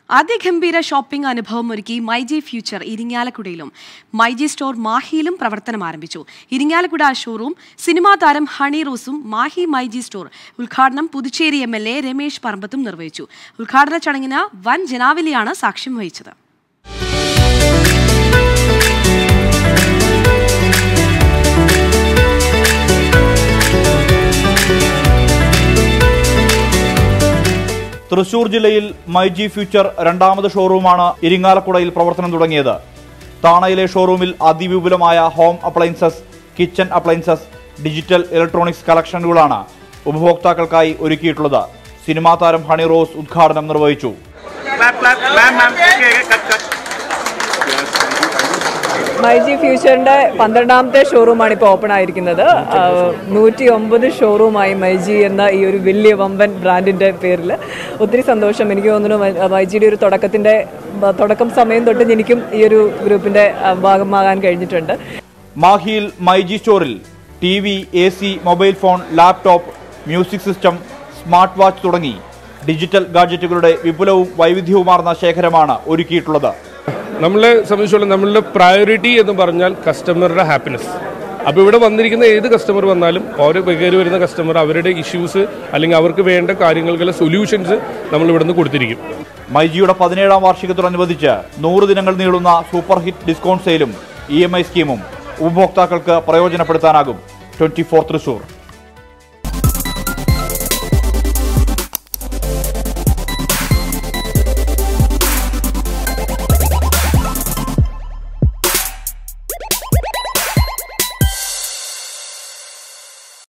അതിഗംഭീര shopping അനുഭവം ഒരുക്കി myG future ഇരിങ്ങാലക്കുടയിലും മൈജി സ്റ്റോർ മാഹിയിലും പ്രവർത്തനം ആരംഭിച്ചു ഇരിങ്ങാലക്കുട ഷോറൂം സിനിമാ താരം ഹണി റോസും മാഹി മൈജി സ്റ്റോർ ഉദ്ഘാടനം Puducherry M L A Ramesh പറമ്പത്തും നിർവഹിച്ചു ഉദ്ഘാടന ചടങ്ങിന് വൻ ജനാവലിയാണ് സാക്ഷ്യം വഹിച്ചത് തൃശൂർ ജില്ലയിൽ മൈജി ഫ്യൂച്ചർ രണ്ടാമത് ഷോറൂമാണ് ഇരിങ്ങാലക്കുടയിൽ പ്രവർത്തനം തുടങ്ങിയത് താണയിലെ ഷോറൂമിൽ അതിവിപുലമായ home appliances kitchen appliances digital electronics കളക്ഷനുകളാണ് ഉപഭോക്താക്കൾക്കായി ഒരുക്കിയിട്ടുള്ളത് സിനിമാ താരം ഹണി റോസ് ഉദ്ഘാടനം നിർവഹിച്ചു clap, clap, ma'am, ma'am. Okay, okay, cut, cut. MyG ഫ്യൂച്ചറിന്റെ പന്ത്രണ്ടാമത്തെ ഷോറൂമാണ് ഇപ്പോൾ ഓപ്പൺ ആയിരിക്കുന്നത് നൂറ്റി ഒമ്പത് ഷോറൂമായി മൈജി എന്ന ഈ ഒരു വലിയ വമ്പൻ ബ്രാൻഡിന്റെ പേരിൽ ഒത്തിരി സന്തോഷം എനിക്ക് തോന്നുന്നു മൈ- മൈജിയുടെ ഒരു തുടക്കത്തിന്റെ ബ- തുടക്കം സമയം തൊട്ട് എനിക്കും ഈ ഒരു ഗ്രൂപ്പിന്റെ ആ, ഭാഗമാകാൻ കഴിഞ്ഞിട്ടുണ്ട് മാഹിയിൽ മൈജി സ്റ്റോറിൽ T V A C mobile phone laptop music system smart watch തുടങ്ങി ഡിജിറ്റൽ ഗാഡ്ജറ്റുകളുടെ വിപുലവും വൈവിധ്യവുമാർന്ന ശേഖരമാണ് ഒരുക്കിയിട്ടുള്ളത് നമ്മളെ സംബന്ധിച്ചോളം നമ്മളുടെ പ്രയോറിറ്റി എന്ന് പറഞ്ഞാൽ കസ്റ്റമറുടെ ഹാപ്പിനെസ് അപ്പോൾ ഇവിടെ വന്നിരിക്കുന്ന ഏത് കസ്റ്റമർ വന്നാലും ഓരോ കയറി വരുന്ന കസ്റ്റമർ അവരുടെ ഇഷ്യൂസ് അല്ലെങ്കിൽ അവർക്ക് വേണ്ട കാര്യങ്ങൾക്കുള്ള സൊല്യൂഷൻസ് നമ്മൾ ഇവിടുന്ന് കൊടുത്തിരിക്കും മൈജിയുടെ പതിനേഴാം വാർഷികത്തോടനുബന്ധിച്ച് നൂറ് ദിനങ്ങൾ നീളുന്ന സൂപ്പർ ഹിറ്റ് ഡിസ്കൗണ്ട് സെയിലും ഇ എം ഐ സ്കീമും ഉപഭോക്താക്കൾക്ക് പ്രയോജനപ്പെടുത്താനാകും ട്വന്റി ഫോർ തൃശൂർ